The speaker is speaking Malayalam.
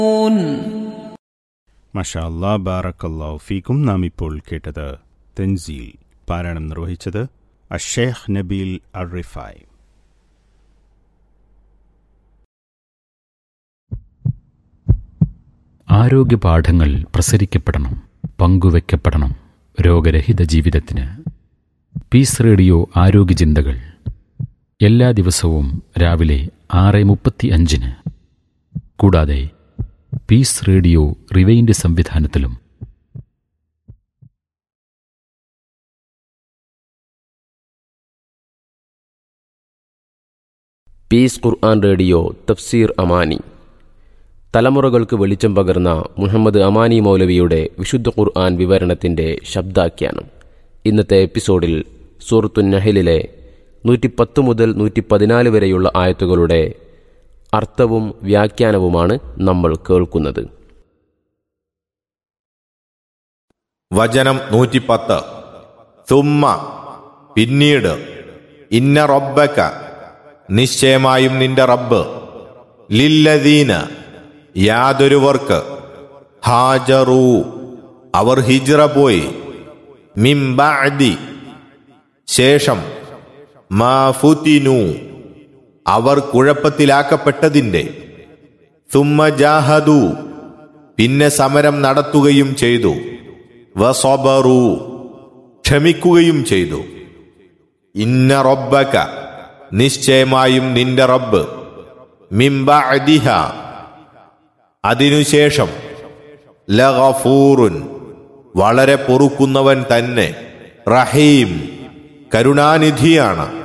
മഷാ അല്ലാ ബാറക്കല്ലാഹു ഫീക്കും നാം ഇപ്പോൾ കേട്ടത് തെൻസീൽ പാരായണം നിർവഹിച്ചത് അഷേഖ് നബീൽ അറിഫായ് ആരോഗ്യ പാഠങ്ങൾ പ്രസരിക്കപ്പെടണം പങ്കുവെക്കപ്പെടണം രോഗരഹിത ജീവിതത്തിന് പീസ് റേഡിയോ ആരോഗ്യ ചിന്തകൾ എല്ലാ ദിവസവും രാവിലെ ആറ് മുപ്പത്തി അഞ്ചിന് കൂടാതെ പീസ് റേഡിയോ റിവൈൻഡ് സംവിധാനത്തിലും പീസ് ഖുർആൻ റേഡിയോ തഫ്സീർ അമാനി തലമുറകൾക്ക് വെളിച്ചം പകർന്ന മുഹമ്മദ് അമാനി മൗലവിയുടെ വിശുദ്ധ ഖുർആൻ വിവരണത്തിന്റെ ശബ്ദാഖ്യാനം ഇന്നത്തെ എപ്പിസോഡിൽ സൂറത്തു നഹലിലെ നൂറ്റിപ്പത്ത് മുതൽ നൂറ്റി പതിനാല് വരെയുള്ള ആയത്തുകളുടെ അർത്ഥവും വ്യാഖ്യാനവുമാണ് നമ്മൾ കേൾക്കുന്നത് വചനം നൂറ്റിപ്പത്ത് തുമ്മ പിന്നീട് ഇന്ന റബ്ബക്ക നിശ്ചയമായും നിന്റെ റബ്ബ് ലില്ലദീന യാതൊരുവർക്ക് ഹാജറൂ അവർ ഹിജ്റ പോയി മിംബഅദി ശേഷം മാഫുത്തിനു അവർ കുഴപ്പത്തിലാക്കപ്പെട്ടതിൻ്റെ തുമ്മ ജാഹദു പിന്നെ സമരം നടത്തുകയും ചെയ്തു വസബറു ക്ഷമിക്കുകയും ചെയ്തു ഇന്ന റബ്ബക നിശ്ചയമായും നിന്റെ റബ്ബ് മിംബഅദിഹ അതിനുശേഷം ലഗഫൂറുൻ വളരെ പൊറുക്കുന്നവൻ തന്നെ റഹീം കരുണാനിധിയാണ്